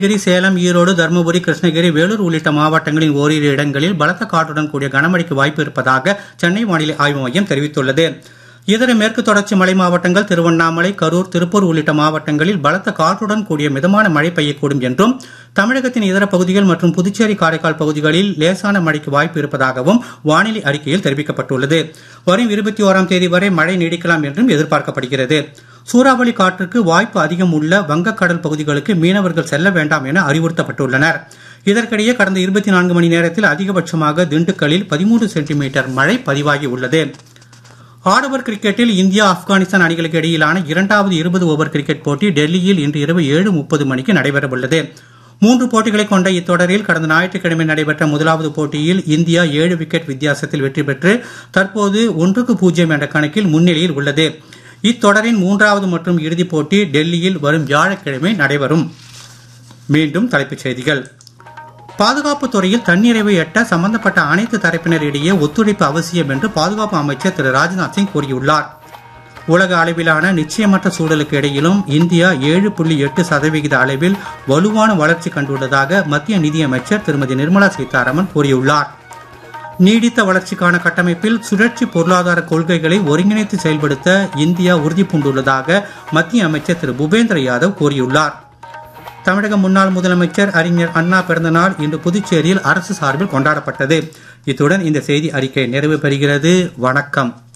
கிரி சேலம் ஈரோடு தருமபுரி கிருஷ்ணகிரி வேலூர் உள்ளிட்ட மாவட்டங்களின் ஓரிரு இடங்களில் பலத்த காற்றுடன் கூடிய கனமழைக்கு வாய்ப்பு இருப்பதாக சென்னை வானிலை ஆய்வு மையம் தெரிவித்துள்ளது இதர மேற்கு தொடர்ச்சி மலை மாவட்டங்கள் திருவண்ணாமலை கரூர் திருப்பூர் உள்ளிட்ட மாவட்டங்களில் பலத்த காற்றுடன் கூடிய மிதமான மழை பெய்யக்கூடும் என்றும் தமிழகத்தின் இதர பகுதிகள் மற்றும் புதுச்சேரி காரைக்கால் பகுதிகளில் லேசான மழைக்கு வாய்ப்பு இருப்பதாகவும் வானிலை அறிக்கையில் தெரிவிக்கப்பட்டுள்ளது வரும் இருபத்தி ஓராம் தேதி வரை மழை நீடிக்கலாம் என்றும் எதிர்பார்க்கப்படுகிறது சூறாவளி காற்றுக்கு வாய்ப்பு அதிகம் உள்ள வங்கக்கடல் பகுதிகளுக்கு மீனவர்கள் செல்ல வேண்டாம் என அறிவுறுத்தப்பட்டுள்ளனர் இதற்கிடையே கடந்த இருபத்தி நான்கு மணி நேரத்தில் அதிகபட்சமாக திண்டுக்கல்லில் பதிமூன்று சென்டிமீட்டர் மழை பதிவாகி உள்ளது ஆடவர் கிரிக்கெட்டில் இந்தியா ஆப்கானிஸ்தான் அணிகளுக்கு இடையிலான இரண்டாவது இருபது ஓவர் கிரிக்கெட் போட்டி டெல்லியில் இன்று இரவு ஏழு முப்பது மணிக்கு நடைபெறவுள்ளது மூன்று போட்டிகளை கொண்ட இத்தொடரில் கடந்த ஞாயிற்றுக்கிழமை நடைபெற்ற முதலாவது போட்டியில் இந்தியா ஏழு விக்கெட் வித்தியாசத்தில் வெற்றி பெற்று தற்போது ஒன்றுக்கு பூஜ்ஜியம் என்ற கணக்கில் முன்னிலையில் உள்ளது இத்தொடரின் மூன்றாவது மற்றும் இறுதிப் போட்டி டெல்லியில் வரும் வியாழக்கிழமை நடைபெறும் மீண்டும் தலைப்புச் செய்திகள் பாதுகாப்பு துறையில் தன்னிறைவை எட்ட சம்பந்தப்பட்ட அனைத்து தரப்பினரிடையே ஒத்துழைப்பு அவசியம் என்று பாதுகாப்பு அமைச்சர் திரு ராஜ்நாத் சிங் கூறியுள்ளார் உலக அளவிலான நிச்சயமற்ற சூழலுக்கு இடையிலும் இந்தியா ஏழு புள்ளி எட்டு சதவிகித அளவில் வலுவான வளர்ச்சி கண்டுள்ளதாக மத்திய நிதியமைச்சர் திருமதி நிர்மலா சீதாராமன் கூறியுள்ளார் நீடித்த வளர்ச்சிக்கான கட்டமைப்பில் சுழற்சி பொருளாதார கொள்கைகளை ஒருங்கிணைத்து செயல்படுத்த இந்தியா உறுதி பூண்டுள்ளதாக மத்திய அமைச்சர் திரு பூபேந்திர யாதவ் கூறியுள்ளார் தமிழக முன்னாள் முதலமைச்சர் அறிஞர் அண்ணா பிறந்தநாள் இன்று புதுச்சேரியில் அரசு சார்பில் கொண்டாடப்பட்டது இத்துடன் இந்த செய்தி அறிக்கை நிறைவு பெறுகிறது வணக்கம்